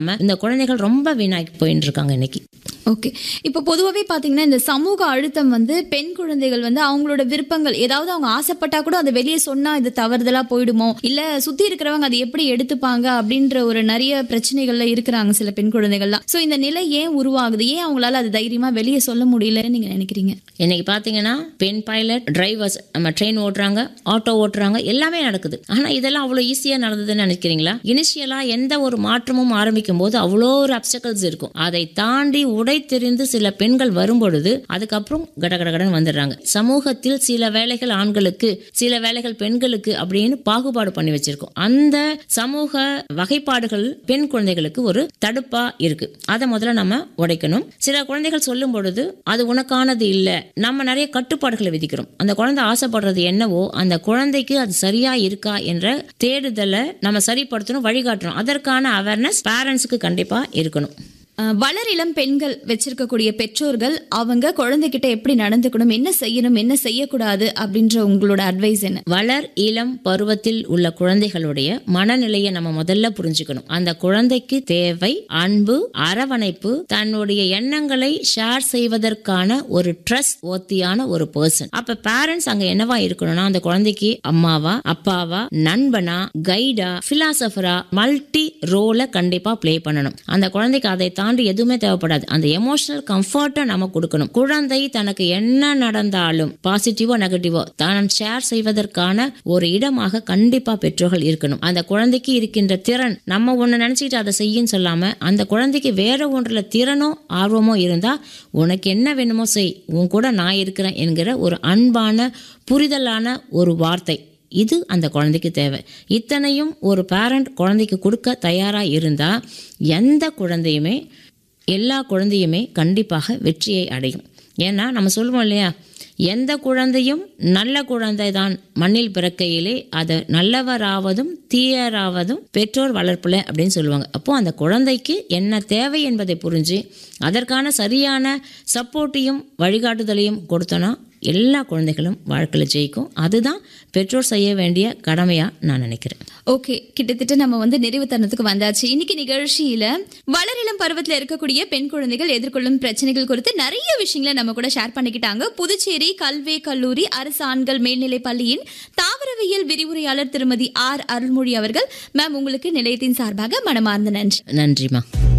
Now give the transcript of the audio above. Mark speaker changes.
Speaker 1: இந்த குழந்தைகள் ரொம்ப வீணாக்கி போயின்னு இருக்காங்க இன்னைக்கு
Speaker 2: ஓகே இப்போ பொதுவாகவே பார்த்தீங்கன்னா இந்த சமூக அழுத்தம் வந்து பெண் குழந்தைகள் வந்து அவங்களோட விருப்பங்கள் ஏதாவது அவங்க ஆசைப்பட்டா கூட அதை வெளியே சொன்னா இது தவறுதலா போயிடுமோ இல்ல சுத்தி இருக்கிறவங்க அதை எப்படி எடுத்துப்பாங்க அப்படின்ற ஒரு நிறைய பிரச்சனைகள்ல இருக்கிறாங்க சில பெண் குழந்தைகள்லாம் ஸோ இந்த நிலை ஏன் உருவாகுது ஏன் அவங்களால அது தைரியமா வெளியே சொல்ல முடியலன்னு நீங்க நினைக்கிறீங்க
Speaker 1: இன்னைக்கு பார்த்தீங்கன்னா பெண் பைலட் டிரைவர்ஸ் நம்ம ட்ரெயின் ஓட்டுறாங்க ஆட்டோ ஓட்டுறாங்க எல்லாமே நடக்குது ஆனால் இதெல்லாம் அவ்வளோ ஈஸியாக நடந்ததுன்னு நினைக்கிறீங்களா இனிஷியலாக எந்த ஒரு மாற்றமும் ஆரம்பிக்கும் போது அவ்வளோ ஒரு அப்சக்கல்ஸ் இருக்கும் அதை தாண்டி உடைத்தெறிந்து சில பெண்கள் வரும்பொழுது அதுக்கப்புறம் கடகடகடன் வந்துடுறாங்க சமூகத்தில் சில வேலைகள் ஆண்களுக்கு சில வேலைகள் பெண்களுக்கு அப்படின்னு பாகுபாடு பண்ணி வச்சிருக்கோம் அந்த சமூக வகைப்பாடுகள் பெண் குழந்தைகளுக்கு ஒரு தடுப்பா இருக்கு அதை முதல்ல நம்ம உடைக்கணும் சில குழந்தைகள் சொல்லும் பொழுது அது உனக்கானது இல்லை நம்ம நிறைய கட்டுப்பாடுகளை விதிக்கிறோம் அந்த குழந்தை ஆசைப்படுறது என்னவோ அந்த குழந்தைக்கு அது சரியா இருக்கா என்ற தேடுதலை நம்ம சரிப்படுத்தணும் வழிகாட்டணும் அதற்கான அவேர்னஸ் பேரண்ட்ஸுக்கு கண்டிப்பா இருக்கணும்
Speaker 2: அஹ், வளர் இளம் பெண்கள் வச்சிருக்கக்கூடிய பெற்றோர்கள் அவங்க குழந்தைகிட்ட எப்படி நடந்துக்கணும் என்ன செய்யணும் என்ன செய்யக்கூடாது அப்படின்ற உங்களோட அட்வைஸ் என்ன
Speaker 1: வளர் இளம் பருவத்தில் உள்ள குழந்தைகளுடைய மனநிலையை நம்ம முதல்ல புரிஞ்சுக்கணும் அந்த குழந்தைக்கு தேவை அன்பு அரவணைப்பு தன்னுடைய எண்ணங்களை ஷேர் செய்வதற்கான ஒரு ட்ரஸ்ட் ஓத்தியான ஒரு பர்சன் அப்ப பேரண்ட்ஸ் அங்க என்னவா இருக்கணும்னா அந்த குழந்தைக்கு அம்மாவா அப்பாவா நண்பனா கைடா பிலாசபரா மல்டி ரோலை கண்டிப்பா ப்ளே பண்ணணும் அந்த குழந்தைக்கு அதை தாண்டி எதுவுமே தேவைப்படாது அந்த எமோஷனல் கம்ஃபர்ட்டை நம்ம கொடுக்கணும் குழந்தை தனக்கு என்ன நடந்தாலும் பாசிட்டிவோ நெகட்டிவோ தான் ஷேர் செய்வதற்கான ஒரு இடமாக கண்டிப்பா பெற்றோர்கள் இருக்கணும் அந்த குழந்தைக்கு இருக்கின்ற திறன் நம்ம ஒண்ணு நினைச்சுக்கிட்டு அதை செய்யுன்னு சொல்லாம அந்த குழந்தைக்கு வேற ஒன்றுல திறனோ ஆர்வமோ இருந்தா உனக்கு என்ன வேணுமோ செய் உன் கூட நான் இருக்கிறேன் என்கிற ஒரு அன்பான புரிதலான ஒரு வார்த்தை இது அந்த குழந்தைக்கு தேவை இத்தனையும் ஒரு பேரண்ட் குழந்தைக்கு கொடுக்க தயாராக இருந்தால் எந்த குழந்தையுமே எல்லா குழந்தையுமே கண்டிப்பாக வெற்றியை அடையும் ஏன்னா நம்ம சொல்லுவோம் இல்லையா எந்த குழந்தையும் நல்ல குழந்தை தான் மண்ணில் பிறக்கையிலே அது நல்லவராவதும் தீயராவதும் பெற்றோர் வளர்ப்புல அப்படின்னு சொல்லுவாங்க அப்போ அந்த குழந்தைக்கு என்ன தேவை என்பதை புரிஞ்சு அதற்கான சரியான சப்போர்ட்டையும் வழிகாட்டுதலையும் கொடுத்தோன்னா எல்லா குழந்தைகளும் வாழ்க்கையில் ஜெயிக்கும் அதுதான் பெற்றோர் செய்ய வேண்டிய கடமையா நான் நினைக்கிறேன்
Speaker 2: ஓகே கிட்டத்தட்ட நம்ம வந்து நிறைவு தருணத்துக்கு வந்தாச்சு இன்னைக்கு நிகழ்ச்சியில வளரிளம் பருவத்துல இருக்கக்கூடிய பெண் குழந்தைகள் எதிர்கொள்ளும் பிரச்சனைகள் குறித்து நிறைய விஷயங்களை நம்ம கூட ஷேர் பண்ணிக்கிட்டாங்க புதுச்சேரி கல்வி கல்லூரி அரசு ஆண்கள் மேல்நிலைப் பள்ளியின் தாவரவியல் விரிவுரையாளர் திருமதி ஆர் அருள்மொழி அவர்கள் மேம் உங்களுக்கு நிலையத்தின் சார்பாக மனமார்ந்த நன்றி
Speaker 1: நன்றிம்மா